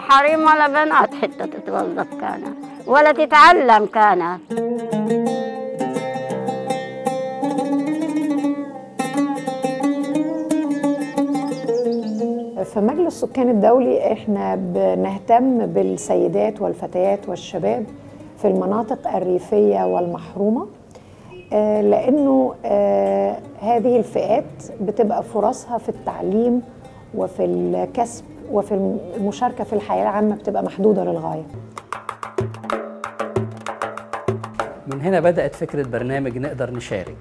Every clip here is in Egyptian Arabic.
حريم ولا بنات حتى تتوظف كانت ولا تتعلم كانت في مجلس السكان الدولي احنا بنهتم بالسيدات والفتيات والشباب في المناطق الريفية والمحرومة آه، لأنه آه، هذه الفئات بتبقى فرصها في التعليم وفي الكسب وفي المشاركة في الحياة العامة بتبقى محدودة للغاية من هنا بدأت فكرة برنامج نقدر نشارك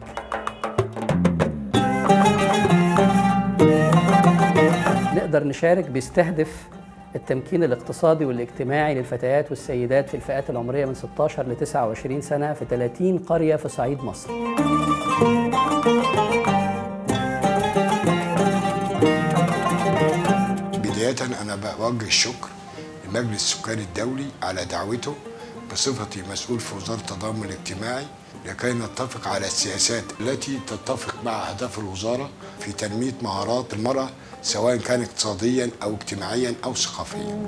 نقدر نشارك بيستهدف التمكين الاقتصادي والاجتماعي للفتيات والسيدات في الفئات العمرية من 16 ل 29 سنة في 30 قرية في صعيد مصر بداية أنا بوجه الشكر لمجلس السكان الدولي على دعوته بصفتي مسؤول في وزارة التضامن الاجتماعي لكي نتفق على السياسات التي تتفق مع أهداف الوزارة في تنمية مهارات المرأة سواء كان اقتصاديا أو اجتماعيا أو ثقافيا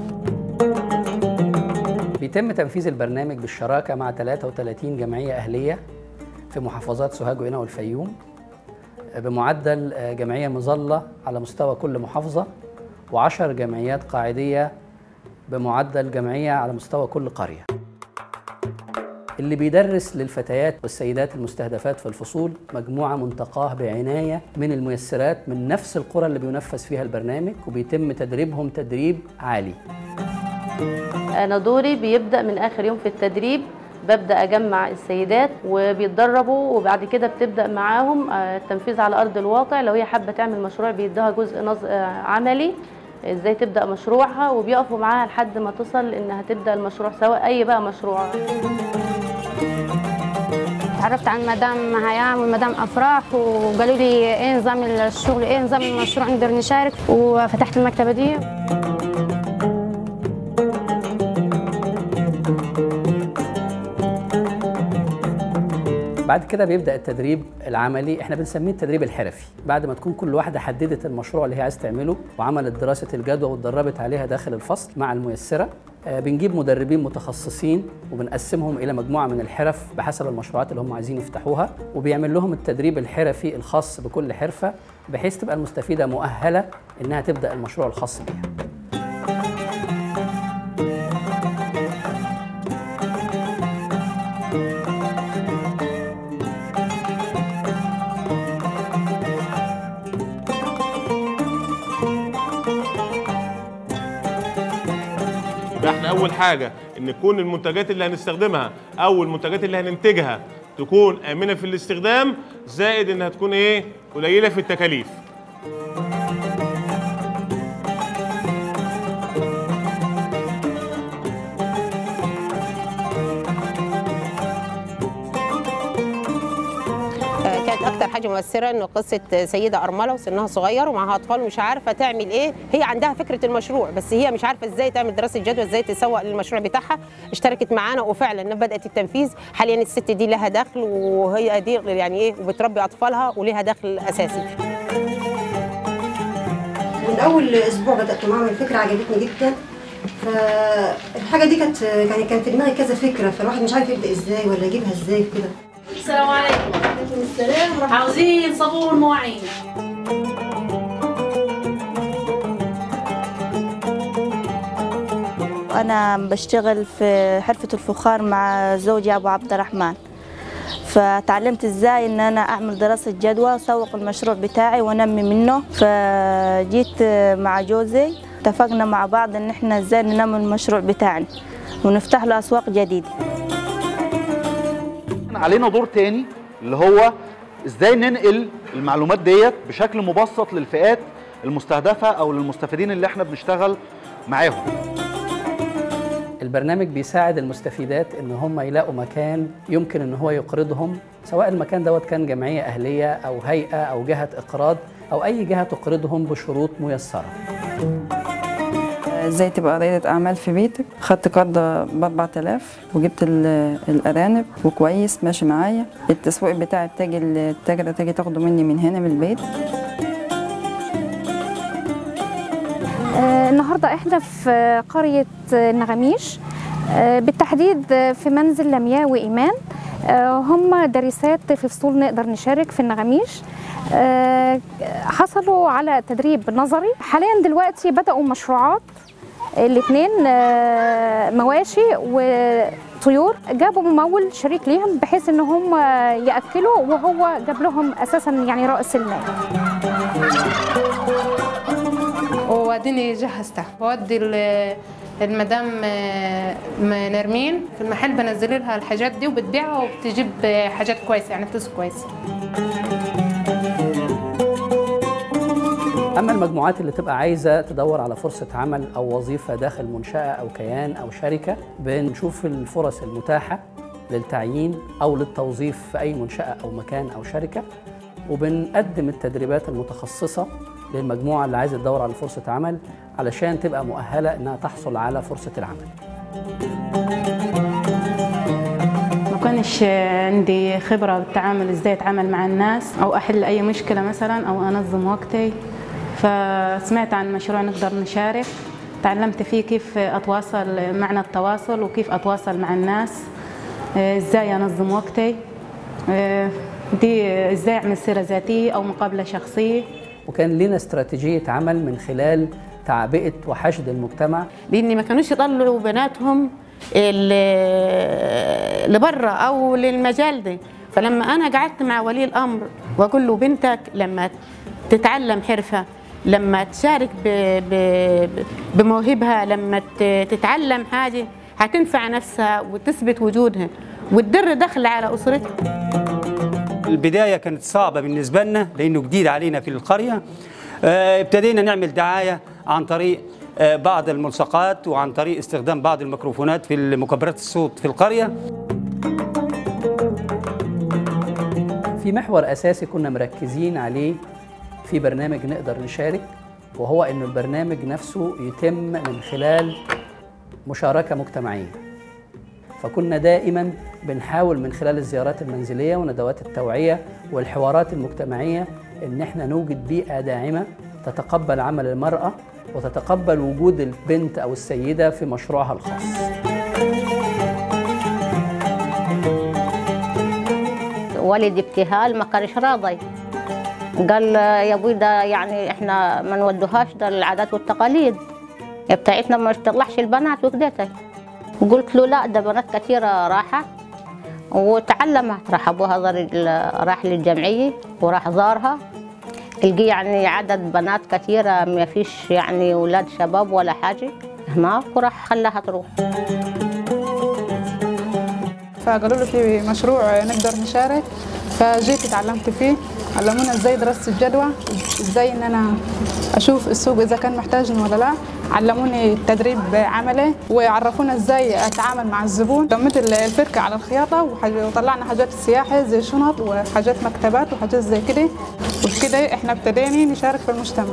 بيتم تنفيذ البرنامج بالشراكة مع 33 جمعية أهلية في محافظات سوهاج وقنا والفيوم بمعدل جمعية مظلة على مستوى كل محافظة وعشر جمعيات قاعدية بمعدل جمعية على مستوى كل قرية اللي بيدرس للفتيات والسيدات المستهدفات في الفصول مجموعة منتقاه بعناية من الميسرات من نفس القرى اللي بينفذ فيها البرنامج وبيتم تدريبهم تدريب عالي أنا دوري بيبدأ من آخر يوم في التدريب ببدأ أجمع السيدات وبيتدربوا وبعد كده بتبدأ معاهم آه، التنفيذ على أرض الواقع لو هي حابة تعمل مشروع بيدوها جزء نظ... آه، عملي ازاي تبدأ مشروعها وبيقفوا معاها لحد ما تصل انها تبدأ المشروع سواء اي بقى مشروع تعرفت عن مدام هيام ومدام افراح وقالوا لي ايه نظام الشغل ايه نظام المشروع نقدر نشارك وفتحت المكتبه دي بعد كده بيبدا التدريب العملي احنا بنسميه التدريب الحرفي بعد ما تكون كل واحده حددت المشروع اللي هي عايز تعمله وعملت دراسه الجدوى واتدربت عليها داخل الفصل مع الميسره آه، بنجيب مدربين متخصصين وبنقسمهم الى مجموعه من الحرف بحسب المشروعات اللي هم عايزين يفتحوها وبيعمل لهم التدريب الحرفي الخاص بكل حرفه بحيث تبقى المستفيده مؤهله انها تبدا المشروع الخاص بيها يبقى احنا اول حاجه ان تكون المنتجات اللي هنستخدمها او المنتجات اللي هننتجها تكون امنه في الاستخدام زائد انها تكون ايه قليله في التكاليف آه، كانت اكتر حاجه مؤثره انه قصه سيده ارمله وسنها صغير ومعاها اطفال ومش عارفه تعمل ايه هي عندها فكره المشروع بس هي مش عارفه ازاي تعمل دراسه جدوى ازاي تسوق للمشروع بتاعها اشتركت معانا وفعلا بدات التنفيذ حاليا الست دي لها دخل وهي دي يعني ايه وبتربي اطفالها وليها دخل اساسي من اول اسبوع بدات معاهم الفكره عجبتني جدا فالحاجه دي كانت يعني كان في دماغي كذا فكره فالواحد مش عارف يبدا ازاي ولا يجيبها ازاي كده السلام عليكم عليكم السلام ورحمه عاوزين صابون مواعين أنا بشتغل في حرفة الفخار مع زوجي أبو عبد الرحمن فتعلمت ازاي ان انا اعمل دراسة جدوى اسوق المشروع بتاعي وانمي منه فجيت مع جوزي اتفقنا مع بعض ان احنا ازاي ننمي المشروع بتاعنا ونفتح له اسواق جديدة علينا دور تاني اللي هو ازاي ننقل المعلومات ديت بشكل مبسط للفئات المستهدفة او للمستفيدين اللي احنا بنشتغل معاهم البرنامج بيساعد المستفيدات ان هم يلاقوا مكان يمكن ان هو يقرضهم سواء المكان دوت كان جمعيه اهليه او هيئه او جهه اقراض او اي جهه تقرضهم بشروط ميسره ازاي تبقى رائدة أعمال في بيتك خدت قرض ب 4000 وجبت ال- الأرانب وكويس ماشي معايا التسويق بتاعي بتاجي التاجرة تيجي تاخده مني من هنا من البيت آه، النهارده احنا في قرية النغميش آه، بالتحديد في منزل لمياء وإيمان آه، هم دارسات في فصول نقدر نشارك في النغميش آه، حصلوا على تدريب نظري حاليا دلوقتي بدأوا مشروعات الاثنين مواشي وطيور جابوا ممول شريك ليهم بحيث ان هم ياكلوا وهو جاب لهم اساسا يعني راس المال واديني جهزتها بودي ال- المدام آه، م- نرمين في المحل بنزل لها الحاجات دي وبتبيعها وبتجيب آه، حاجات كويسه يعني فلوس كويسه اما المجموعات اللي تبقى عايزه تدور على فرصه عمل او وظيفه داخل منشاه او كيان او شركه بنشوف الفرص المتاحه للتعيين او للتوظيف في اي منشاه او مكان او شركه وبنقدم التدريبات المتخصصه للمجموعه اللي عايزه تدور على فرصه عمل علشان تبقى مؤهله انها تحصل على فرصه العمل ما كانش عندي خبرة بالتعامل ازاي اتعامل مع الناس او احل اي مشكلة مثلا او انظم وقتي فسمعت عن مشروع نقدر نشارك تعلمت فيه كيف اتواصل معنى التواصل وكيف اتواصل مع الناس آه، ازاي انظم وقتي آه، دي ازاي اعمل سيرة ذاتية او مقابلة شخصية وكان لنا استراتيجيه عمل من خلال تعبئه وحشد المجتمع لان ما كانوش يطلعوا بناتهم ال- لبره او للمجال ده فلما انا قعدت مع ولي الامر واقول له بنتك لما تتعلم حرفه لما تشارك ب- ب- بموهبها لما ت- تتعلم حاجه هتنفع نفسها وتثبت وجودها وتدر دخل على اسرتها البداية كانت صعبة بالنسبة لنا لأنه جديد علينا في القرية آه، ابتدينا نعمل دعاية عن طريق آه، بعض الملصقات وعن طريق استخدام بعض الميكروفونات في مكبرات الصوت في القرية في محور اساسي كنا مركزين عليه في برنامج نقدر نشارك وهو انه البرنامج نفسه يتم من خلال مشاركه مجتمعيه فكنا دائما بنحاول من خلال الزيارات المنزليه وندوات التوعيه والحوارات المجتمعيه ان احنا نوجد بيئه داعمه تتقبل عمل المراه وتتقبل وجود البنت او السيده في مشروعها الخاص والدي ابتهال ما كانش راضي قال يا ابوي ده يعني احنا ما نودوهاش ده العادات والتقاليد بتاعتنا ما تطلعش البنات وكدتي قلت له لا ده بنات كثيرة راحة وتعلمت راح ابوها زار ال- راح للجمعية وراح زارها لقي يعني عدد بنات كثيرة ما فيش يعني اولاد شباب ولا حاجة هناك وراح خلاها تروح فقالوا له في مشروع نقدر نشارك فجيت اتعلمت فيه علمونا ازاي دراسة الجدوى ازاي ان انا اشوف السوق اذا كان محتاجني ولا لا علموني تدريب عملي وعرفونا ازاي اتعامل مع الزبون لميت الفرقة على الخياطة وحاج- وطلعنا حاجات السياحة زي شنط وحاجات مكتبات وحاجات زي كده وكده احنا ابتدينا نشارك في المجتمع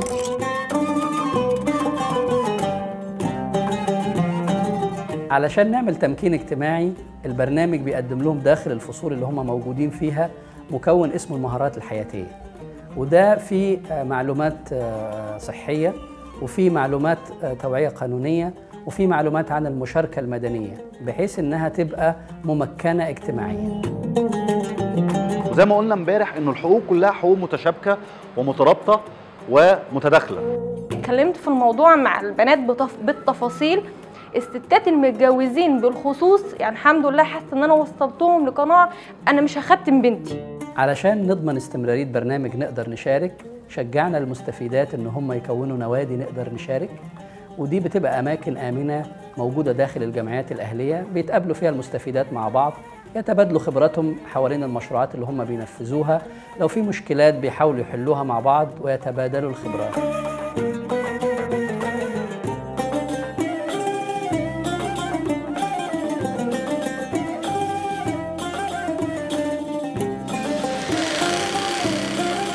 علشان نعمل تمكين اجتماعي البرنامج بيقدم لهم داخل الفصول اللي هم موجودين فيها مكون اسمه المهارات الحياتية وده فيه آه، معلومات آه، صحية وفي معلومات آه، توعية قانونية وفي معلومات عن المشاركة المدنية بحيث انها تبقى ممكنة اجتماعيا وزي ما قلنا امبارح انه الحقوق كلها حقوق متشابكه ومترابطه ومتداخله اتكلمت في الموضوع مع البنات بتف... بالتفاصيل الستات المتجوزين بالخصوص يعني الحمد لله حاسه ان انا وصلتهم لقناعه انا مش هختم بنتي علشان نضمن استمرارية برنامج نقدر نشارك شجعنا المستفيدات ان هم يكونوا نوادي نقدر نشارك ودي بتبقى اماكن امنه موجوده داخل الجمعيات الاهليه بيتقابلوا فيها المستفيدات مع بعض يتبادلوا خبراتهم حوالين المشروعات اللي هم بينفذوها لو في مشكلات بيحاولوا يحلوها مع بعض ويتبادلوا الخبرات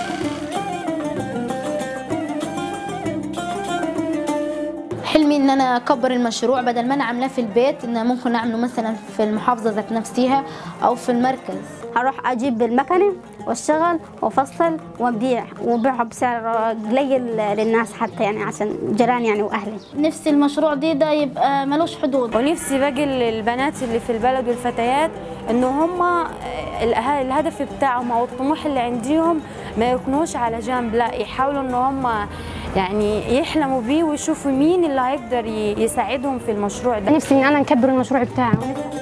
حلمي ان انا انا اكبر المشروع بدل ما انا عاملاه في البيت ان ممكن اعمله مثلا في المحافظه ذات نفسها او في المركز هروح اجيب المكنه واشتغل وافصل وابيع وبيعها بسعر قليل للناس حتى يعني عشان جيراني يعني واهلي نفسي المشروع دي ده يبقى ملوش حدود ونفسي باقي البنات اللي في البلد والفتيات ان هم الهدف بتاعهم او الطموح اللي عندهم ما يكونوش على جنب لا يحاولوا ان هم يعني يحلموا بيه ويشوفوا مين اللي هيقدر يساعدهم في المشروع ده نفسي ان انا نكبر المشروع بتاعه